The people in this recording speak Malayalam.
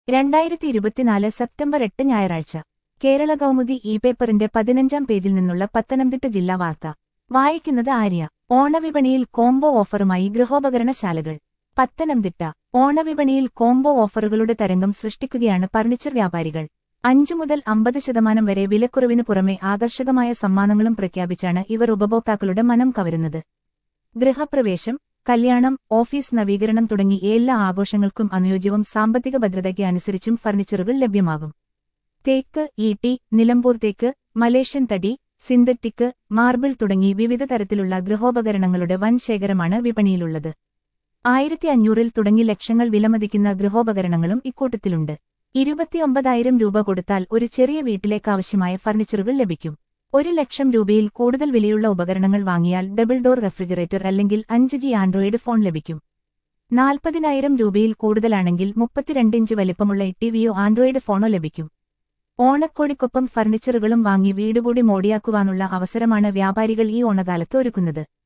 രണ്ടായിരത്തി ഇരുപത്തിനാല് സെപ്റ്റംബർ എട്ട് ഞായറാഴ്ച കേരള കൗമുദി ഇ പേപ്പറിന്റെ പതിനഞ്ചാം പേജിൽ നിന്നുള്ള പത്തനംതിട്ട ജില്ലാ വാർത്ത വായിക്കുന്നത് ആര്യ ഓണവിപണിയിൽ കോംബോ ഓഫറുമായി ഗൃഹോപകരണശാലകൾ പത്തനംതിട്ട ഓണവിപണിയിൽ കോംബോ ഓഫറുകളുടെ തരംഗം സൃഷ്ടിക്കുകയാണ് ഫർണിച്ചർ വ്യാപാരികൾ അഞ്ചു മുതൽ അമ്പത് ശതമാനം വരെ വിലക്കുറവിനു പുറമെ ആകർഷകമായ സമ്മാനങ്ങളും പ്രഖ്യാപിച്ചാണ് ഇവർ ഉപഭോക്താക്കളുടെ മനം കവരുന്നത് ഗൃഹപ്രവേശം കല്യാണം ഓഫീസ് നവീകരണം തുടങ്ങി എല്ലാ ആഘോഷങ്ങൾക്കും അനുയോജ്യവും സാമ്പത്തിക ഭദ്രതയ്ക്ക് അനുസരിച്ചും ഫർണിച്ചറുകൾ ലഭ്യമാകും തേക്ക് ഈട്ടി നിലമ്പൂർ തേക്ക് മലേഷ്യൻ തടി സിന്തറ്റിക് മാർബിൾ തുടങ്ങി വിവിധ തരത്തിലുള്ള ഗൃഹോപകരണങ്ങളുടെ വൻ ശേഖരമാണ് വിപണിയിലുള്ളത് ആയിരത്തി അഞ്ഞൂറിൽ തുടങ്ങി ലക്ഷങ്ങൾ വിലമതിക്കുന്ന ഗൃഹോപകരണങ്ങളും ഇക്കൂട്ടത്തിലുണ്ട് ഇരുപത്തിയൊമ്പതായിരം രൂപ കൊടുത്താൽ ഒരു ചെറിയ വീട്ടിലേക്കാവശ്യമായ ഫർണിച്ചറുകൾ ലഭിക്കും ഒരു ലക്ഷം രൂപയിൽ കൂടുതൽ വിലയുള്ള ഉപകരണങ്ങൾ വാങ്ങിയാൽ ഡബിൾ ഡോർ റെഫ്രിജറേറ്റർ അല്ലെങ്കിൽ അഞ്ച് ജി ആൻഡ്രോയിഡ് ഫോൺ ലഭിക്കും നാൽപ്പതിനായിരം രൂപയിൽ കൂടുതലാണെങ്കിൽ മുപ്പത്തിരണ്ട് ഇഞ്ച് വലിപ്പമുള്ള ടിവിയോ ആൻഡ്രോയിഡ് ഫോണോ ലഭിക്കും ഓണക്കോടിക്കൊപ്പം ഫർണിച്ചറുകളും വാങ്ങി വീടുകൂടി മോടിയാക്കുവാനുള്ള അവസരമാണ് വ്യാപാരികൾ ഈ ഓണകാലത്ത് ഒരുക്കുന്നത്